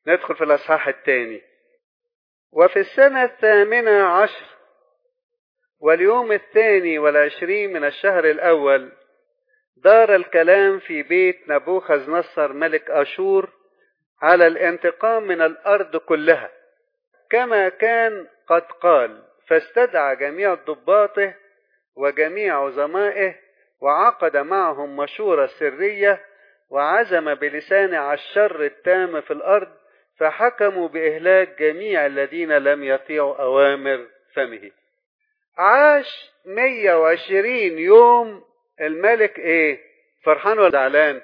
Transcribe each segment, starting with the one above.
ندخل في الأصحاح الثاني وفي السنة الثامنة عشر واليوم الثاني والعشرين من الشهر الأول دار الكلام في بيت نبوخذ نصر ملك أشور على الانتقام من الأرض كلها كما كان قد قال فاستدعى جميع ضباطه وجميع عظمائه وعقد معهم مشورة سرية وعزم بلسانه على الشر التام في الأرض فحكموا بإهلاك جميع الذين لم يطيعوا أوامر فمه عاش 120 يوم الملك ايه فرحان ولا زعلان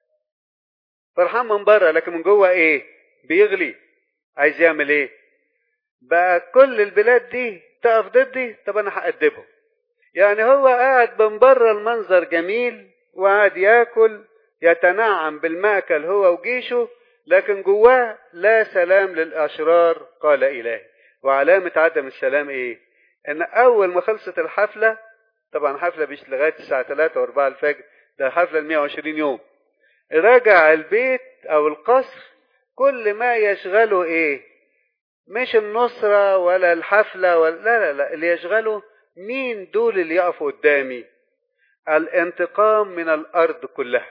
فرحان من بره لكن من جوه ايه بيغلي عايز يعمل ايه بقى كل البلاد دي تقف ضدي طب انا هأدبهم يعني هو قاعد من بره المنظر جميل وقاعد ياكل يتنعم بالمأكل هو وجيشه لكن جواه لا سلام للأشرار قال إلهي وعلامة عدم السلام إيه؟ إن أول ما خلصت الحفلة طبعا حفلة مش لغاية الساعة 3 و4 الفجر ده حفلة ال 120 يوم رجع البيت أو القصر كل ما يشغله إيه؟ مش النصرة ولا الحفلة ولا لا لا لا اللي يشغله مين دول اللي يقفوا قدامي؟ الانتقام من الأرض كلها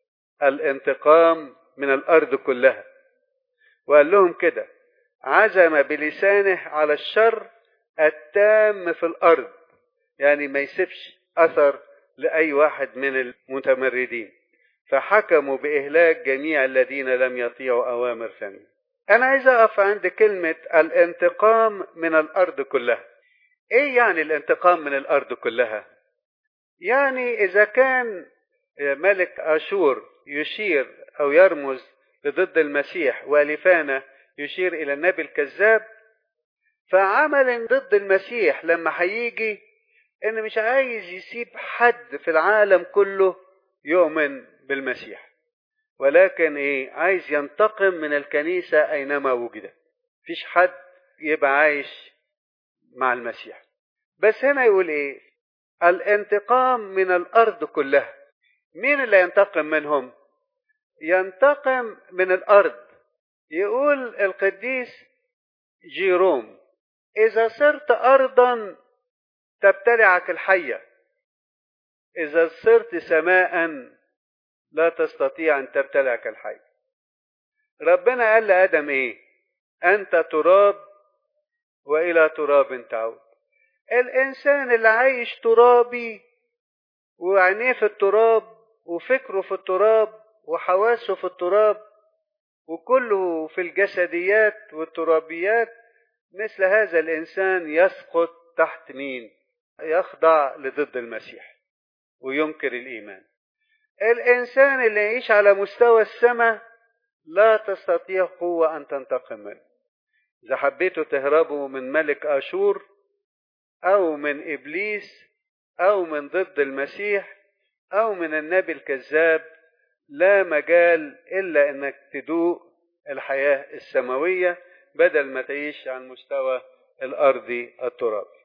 الانتقام من الأرض كلها وقال لهم كده عزم بلسانه على الشر التام في الأرض يعني ما يسيبش أثر لأي واحد من المتمردين فحكموا بإهلاك جميع الذين لم يطيعوا أوامر فمه أنا عايز أقف عند كلمة الانتقام من الأرض كلها إيه يعني الانتقام من الأرض كلها؟ يعني إذا كان ملك أشور يشير أو يرمز لضد المسيح والفانا يشير إلى النبي الكذاب فعمل ضد المسيح لما هيجي إن مش عايز يسيب حد في العالم كله يؤمن بالمسيح ولكن إيه عايز ينتقم من الكنيسة أينما وجدت مفيش حد يبقى عايش مع المسيح بس هنا يقول إيه الانتقام من الأرض كلها مين اللي ينتقم منهم ينتقم من الأرض يقول القديس جيروم إذا صرت أرضا تبتلعك الحية إذا صرت سماء لا تستطيع أن تبتلعك الحية ربنا قال لآدم إيه أنت تراب وإلى تراب تعود الإنسان اللي عايش ترابي وعينيه في التراب وفكره في التراب وحواسه في التراب وكله في الجسديات والترابيات مثل هذا الإنسان يسقط تحت مين يخضع لضد المسيح وينكر الإيمان الإنسان اللي يعيش على مستوى السماء لا تستطيع قوة أن تنتقم منه إذا حبيتوا تهربوا من ملك أشور أو من إبليس أو من ضد المسيح أو من النبي الكذاب لا مجال إلا أنك تدوق الحياة السماوية بدل ما تعيش على المستوى الأرضي الترابي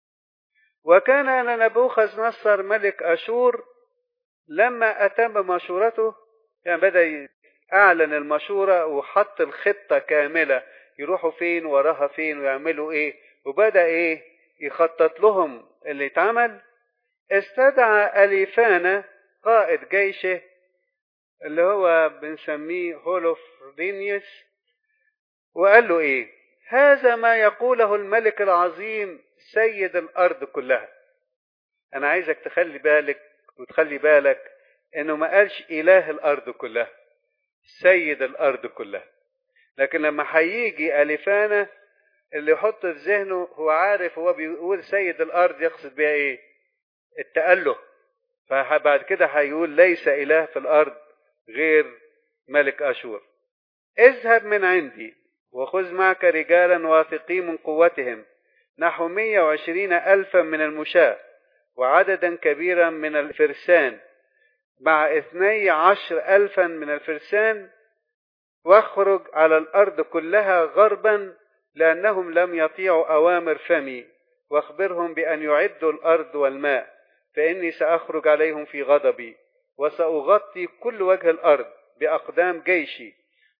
وكان نبوخذ نصر ملك أشور لما أتم مشورته يعني بدأ أعلن المشورة وحط الخطة كاملة يروحوا فين وراها فين ويعملوا إيه وبدأ إيه يخطط لهم اللي اتعمل استدعى أليفانا قائد جيشه اللي هو بنسميه هولوفرينيوس وقال له ايه هذا ما يقوله الملك العظيم سيد الارض كلها انا عايزك تخلي بالك وتخلي بالك انه ما قالش اله الارض كلها سيد الارض كلها لكن لما هيجي الفانا اللي يحط في ذهنه هو عارف هو بيقول سيد الارض يقصد بيها ايه التأله فبعد كده هيقول ليس اله في الارض غير ملك اشور اذهب من عندي وخذ معك رجالا واثقين من قوتهم نحو 120 ألفا من المشاة وعددا كبيرا من الفرسان مع اثني عشر ألفا من الفرسان واخرج على الأرض كلها غربا لأنهم لم يطيعوا أوامر فمي واخبرهم بأن يعدوا الأرض والماء فإني سأخرج عليهم في غضبي وسأغطي كل وجه الأرض بأقدام جيشي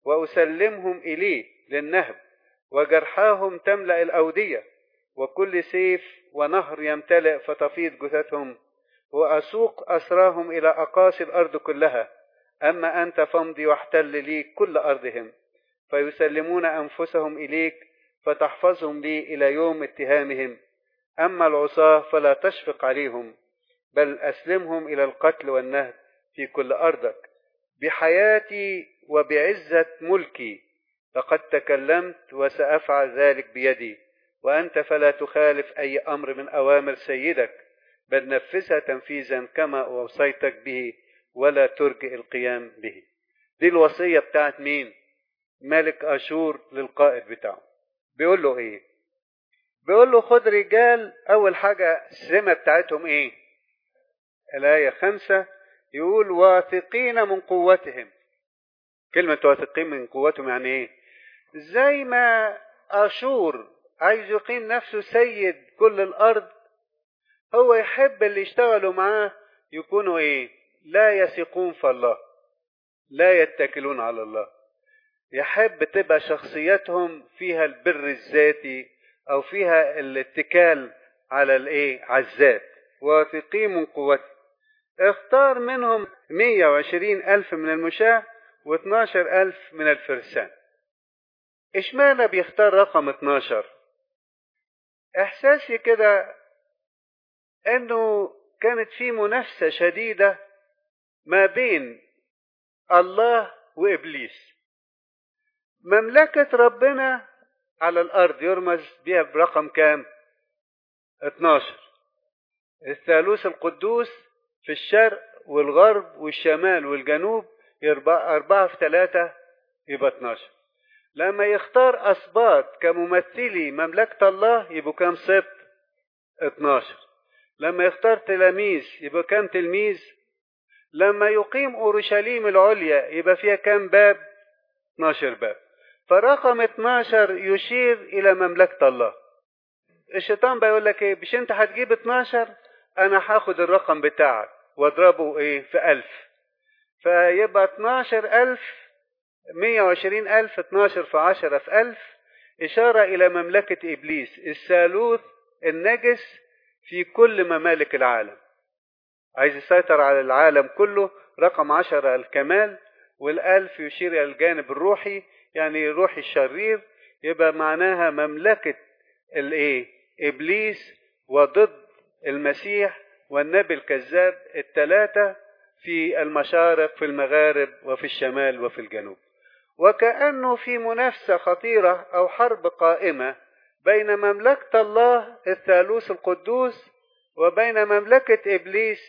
وأسلمهم إليه للنهب وجرحاهم تملأ الأودية وكل سيف ونهر يمتلئ فتفيض جثثهم وأسوق أسراهم إلى أقاصي الأرض كلها أما أنت فامضي واحتل لي كل أرضهم فيسلمون أنفسهم إليك فتحفظهم لي إلى يوم اتهامهم أما العصاة فلا تشفق عليهم بل أسلمهم إلى القتل والنهب في كل أرضك بحياتي وبعزة ملكي لقد تكلمت وسأفعل ذلك بيدي وأنت فلا تخالف أي أمر من أوامر سيدك بل نفذها تنفيذا كما أوصيتك به ولا ترجئ القيام به دي الوصية بتاعت مين ملك أشور للقائد بتاعه بيقول له ايه بيقول له خد رجال اول حاجة السمة بتاعتهم ايه الآية خمسة يقول واثقين من قوتهم كلمة واثقين من قوتهم يعني ايه زي ما أشور عايز يقيم نفسه سيد كل الأرض هو يحب اللي يشتغلوا معاه يكونوا ايه لا يثقون في الله لا يتكلون على الله يحب تبقى شخصيتهم فيها البر الذاتي او فيها الاتكال على الايه على الذات واثقين من قوته اختار منهم 120 ألف من المشاة و12 ألف من الفرسان اشمعنى بيختار رقم 12 احساسي كده انه كانت في منافسة شديدة ما بين الله وابليس مملكة ربنا على الارض يرمز بها برقم كام 12 الثالوث القدوس في الشرق والغرب والشمال والجنوب يبقى أربعة في ثلاثة يبقى 12 لما يختار أسباط كممثلي مملكة الله يبقوا كام سبط 12 لما يختار تلاميذ يبقى كام تلميذ لما يقيم أورشليم العليا يبقى فيها كام باب 12 باب فرقم 12 يشير إلى مملكة الله الشيطان بيقول لك ايه مش انت هتجيب 12 انا هاخد الرقم بتاعك واضربه ايه في 1000 فيبقى 12000 120000 12 في 10 في 1000 إشارة إلى مملكة إبليس الثالوث النجس في كل ممالك العالم عايز يسيطر على العالم كله رقم عشرة الكمال والألف يشير إلى الجانب الروحي يعني روحي الشرير يبقى معناها مملكة الإيه إبليس وضد المسيح والنبي الكذاب الثلاثة في المشارق في المغارب وفي الشمال وفي الجنوب وكأنه في منافسة خطيرة أو حرب قائمة بين مملكة الله الثالوث القدوس وبين مملكة إبليس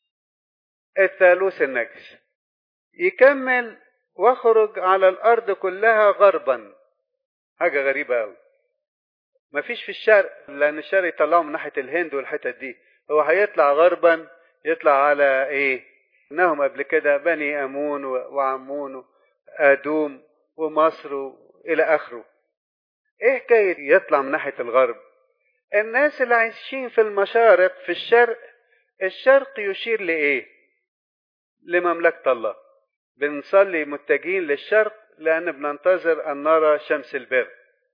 الثالوث النجس يكمل واخرج على الأرض كلها غربا حاجة غريبة أوي مفيش في الشرق لأن الشرق يطلعوا من ناحية الهند والحتت دي هو هيطلع غربا يطلع على إيه إنهم قبل كده بني أمون وعمون آدوم ومصر إلى آخره إيه حكاية يطلع من ناحية الغرب الناس اللي عايشين في المشارق في الشرق الشرق يشير لإيه لمملكة الله بنصلي متجهين للشرق لأن بننتظر أن نرى شمس البر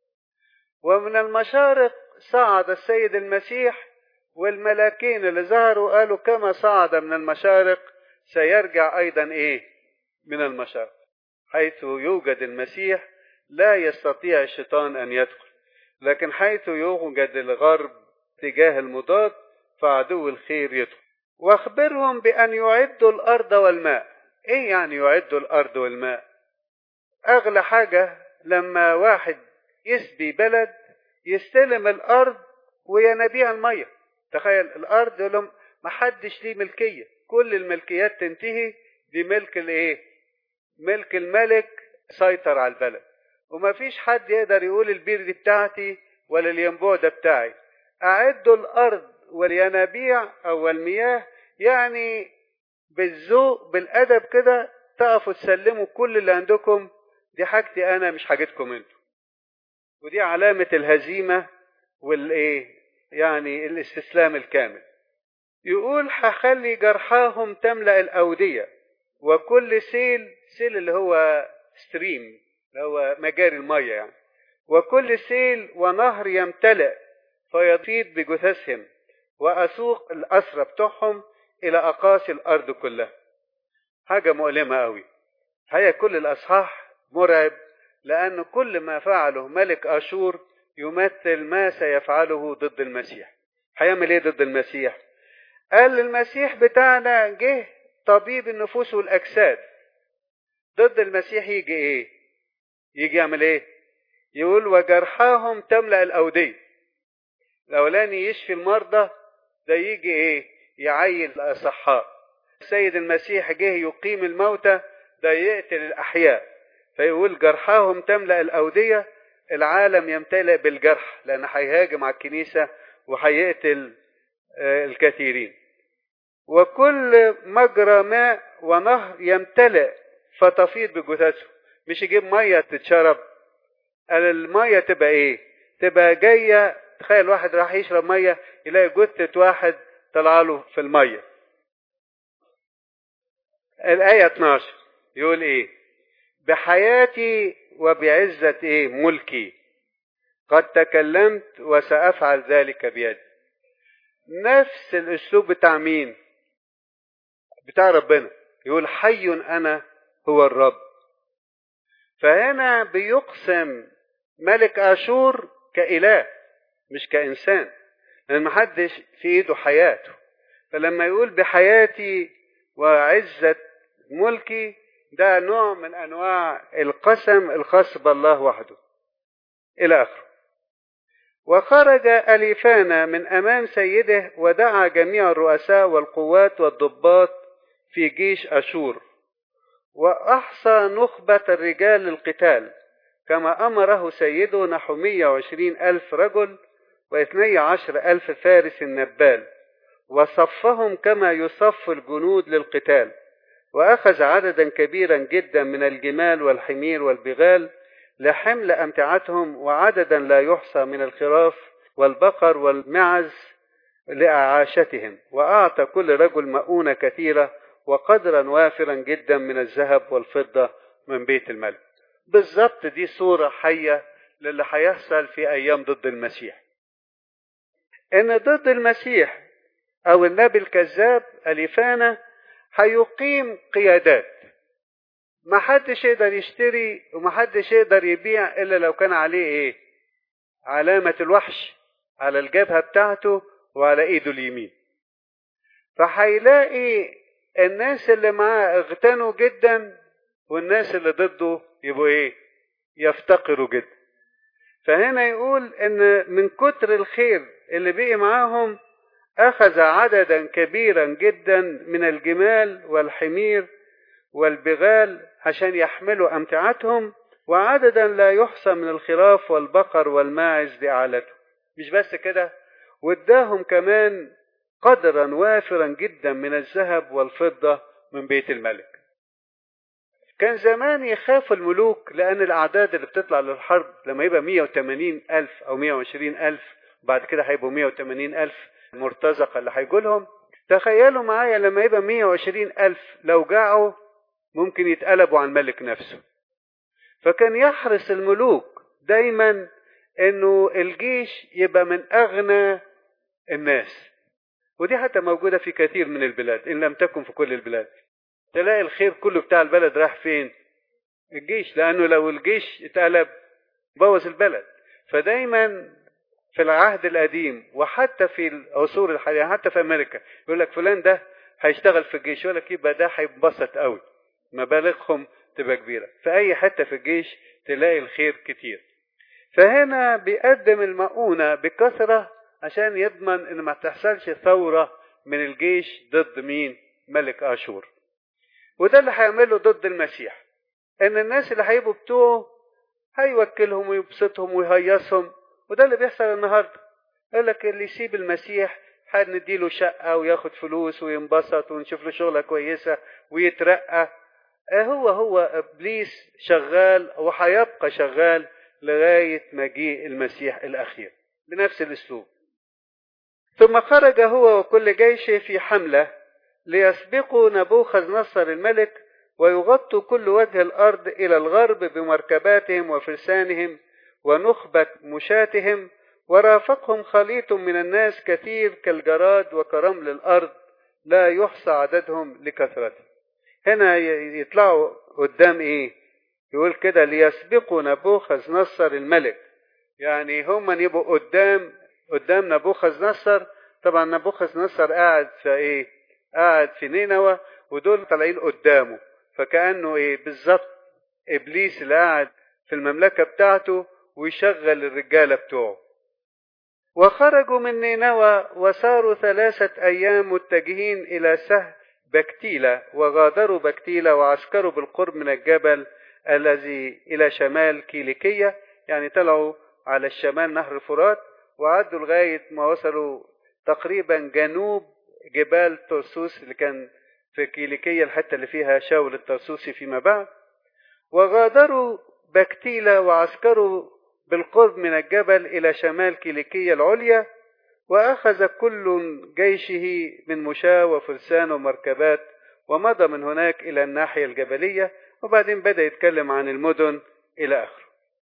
ومن المشارق صعد السيد المسيح والملاكين اللي ظهروا قالوا كما صعد من المشارق سيرجع أيضا إيه من المشارق حيث يوجد المسيح لا يستطيع الشيطان أن يدخل لكن حيث يوجد الغرب تجاه المضاد فعدو الخير يدخل واخبرهم بأن يعدوا الأرض والماء إيه يعني يعدوا الأرض والماء أغلى حاجة لما واحد يسبي بلد يستلم الأرض وينابيع المية تخيل الأرض لهم محدش ليه ملكية كل الملكيات تنتهي دي ملك الايه ملك الملك سيطر على البلد ومفيش حد يقدر يقول البير دي بتاعتي ولا الينبوع ده بتاعي أعدوا الأرض والينابيع أو المياه يعني بالذوق بالأدب كده تقفوا تسلموا كل اللي عندكم دي حاجتي أنا مش حاجتكم انتوا ودي علامة الهزيمة والإيه يعني الاستسلام الكامل يقول هخلي جرحاهم تملأ الأودية وكل سيل سيل اللي هو ستريم هو مجاري المية يعني وكل سيل ونهر يمتلئ فيفيض بجثثهم وأسوق الأسرى بتوعهم إلى أقاصي الأرض كلها حاجة مؤلمة أوي هي كل الأصحاح مرعب لأن كل ما فعله ملك أشور يمثل ما سيفعله ضد المسيح هيعمل ايه ضد المسيح قال المسيح بتاعنا جه طبيب النفوس والأجساد ضد المسيح يجي ايه يجي يعمل ايه يقول وجرحاهم تملأ الأودية الأولاني يشفي المرضى ده يجي ايه يعيل الأصحاء السيد المسيح جه يقيم الموتى ده يقتل الأحياء فيقول جرحاهم تملأ الأودية العالم يمتلئ بالجرح لأن هيهاجم على الكنيسة وهيقتل الكثيرين وكل مجرى ماء ونهر يمتلئ فتفيض بجثثه مش يجيب ميه تتشرب قال الميه تبقى ايه تبقى جايه تخيل واحد راح يشرب ميه يلاقي جثه واحد طلع له في الميه الآية 12 يقول إيه؟ بحياتي وبعزة إيه؟ ملكي قد تكلمت وسأفعل ذلك بيدي. نفس الأسلوب بتاع مين؟ بتاع ربنا. يقول حي أنا هو الرب. فهنا بيقسم ملك آشور كإله مش كإنسان. لأن محدش في إيده حياته. فلما يقول بحياتي وعزة ملكي ده نوع من انواع القسم الخاص بالله وحده الى اخره وخرج اليفانا من امام سيده ودعا جميع الرؤساء والقوات والضباط في جيش اشور واحصى نخبه الرجال للقتال كما امره سيده نحو 120 الف رجل واثني عشر الف فارس نبال وصفهم كما يصف الجنود للقتال واخذ عددا كبيرا جدا من الجمال والحمير والبغال لحمل امتعتهم وعددا لا يحصى من الخراف والبقر والمعز لاعاشتهم واعطى كل رجل مؤونه كثيره وقدرا وافرا جدا من الذهب والفضه من بيت الملك بالظبط دي صوره حيه للي هيحصل في ايام ضد المسيح ان ضد المسيح او النبي الكذاب اليفانا هيقيم قيادات ما حدش يقدر يشتري وما حدش يقدر يبيع الا لو كان عليه ايه علامة الوحش على الجبهة بتاعته وعلى ايده اليمين فهيلاقي الناس اللي معاه اغتنوا جدا والناس اللي ضده يبقوا ايه يفتقروا جدا فهنا يقول ان من كتر الخير اللي بقي معاهم أخذ عددا كبيرا جدا من الجمال والحمير والبغال عشان يحملوا أمتعتهم وعددا لا يحصى من الخراف والبقر والماعز لأعلته مش بس كده واداهم كمان قدرا وافرا جدا من الذهب والفضة من بيت الملك كان زمان يخاف الملوك لأن الأعداد اللي بتطلع للحرب لما يبقى 180 ألف أو 120 ألف بعد كده هيبقوا 180 ألف المرتزقة اللي هيجوا لهم تخيلوا معايا لما يبقى 120 ألف لو جاعوا ممكن يتقلبوا عن الملك نفسه فكان يحرص الملوك دايما انه الجيش يبقى من اغنى الناس ودي حتى موجودة في كثير من البلاد ان لم تكن في كل البلاد تلاقي الخير كله بتاع البلد راح فين الجيش لانه لو الجيش اتقلب بوظ البلد فدايما في العهد القديم وحتى في العصور الحاليه حتى في امريكا يقول لك فلان ده هيشتغل في الجيش يقول لك يبقى ده هينبسط قوي مبالغهم تبقى كبيره في اي حته في الجيش تلاقي الخير كتير فهنا بيقدم المؤونه بكثره عشان يضمن ان ما تحصلش ثوره من الجيش ضد مين ملك اشور وده اللي هيعمله ضد المسيح ان الناس اللي هيبقوا بتوعه هيوكلهم ويبسطهم ويهيصهم وده اللي بيحصل النهارده يقول لك اللي يسيب المسيح هنديله شقة وياخد فلوس وينبسط ونشوف له شغلة كويسة ويترقى هو هو إبليس شغال وهيبقى شغال لغاية مجيء المسيح الأخير بنفس الأسلوب ثم خرج هو وكل جيشه في حملة ليسبقوا نبوخذ نصر الملك ويغطوا كل وجه الأرض إلى الغرب بمركباتهم وفرسانهم ونخبة مشاتهم ورافقهم خليط من الناس كثير كالجراد وكرمل الأرض لا يحصى عددهم لكثرته هنا يطلعوا قدام ايه يقول كده ليسبقوا نبوخذ نصر الملك يعني هم يبقوا قدام قدام نبوخذ نصر طبعا نبوخذ نصر قاعد في ايه قاعد في نينوى ودول طالعين قدامه فكانه ايه بالظبط ابليس اللي قاعد في المملكه بتاعته ويشغل الرجاله بتوعه وخرجوا من نينوى وصاروا ثلاثة أيام متجهين إلى سهل بكتيلة وغادروا بكتيلة وعسكروا بالقرب من الجبل الذي إلى شمال كيليكية يعني طلعوا على الشمال نهر الفرات وعدوا لغاية ما وصلوا تقريبا جنوب جبال ترسوس اللي كان في كيليكية الحتة اللي فيها شاول الترسوسي فيما بعد وغادروا بكتيلة وعسكروا بالقرب من الجبل إلى شمال كيليكية العليا وأخذ كل جيشه من مشاة وفرسان ومركبات ومضى من هناك إلى الناحية الجبلية وبعدين بدأ يتكلم عن المدن إلى آخره.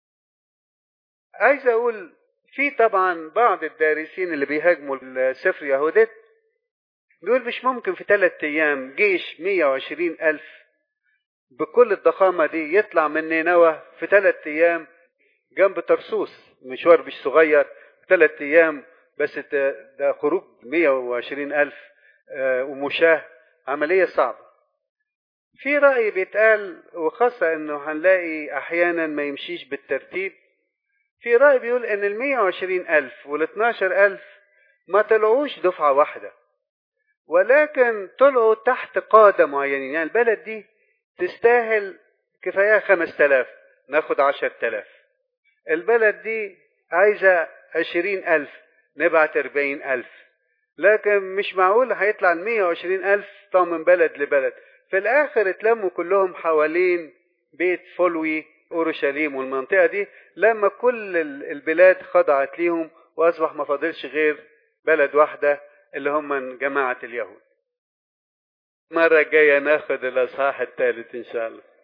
عايز أقول في طبعا بعض الدارسين اللي بيهاجموا سفر يهودت بيقول مش ممكن في ثلاثة أيام جيش 120 ألف بكل الضخامة دي يطلع من نينوى في ثلاثة أيام جنب ترسوس مشوار مش صغير ثلاثة أيام بس ده خروج 120 ألف ومشاه عملية صعبة في رأي بيتقال وخاصة انه هنلاقي احيانا ما يمشيش بالترتيب في رأي بيقول ان ال 120 ألف وال 12 ألف ما طلعوش دفعة واحدة ولكن طلعوا تحت قادة معينين يعني البلد دي تستاهل كفاية 5000 ناخد 10000 البلد دي عايزة 20000 نبعت 40000 لكن مش معقول هيطلع ال 120000 طبعا من بلد لبلد في الآخر اتلموا كلهم حوالين بيت فلوي أورشليم والمنطقة دي لما كل البلاد خضعت ليهم وأصبح ما فاضلش غير بلد واحدة اللي هم جماعة اليهود المرة الجاية ناخد الأصحاح الثالث إن شاء الله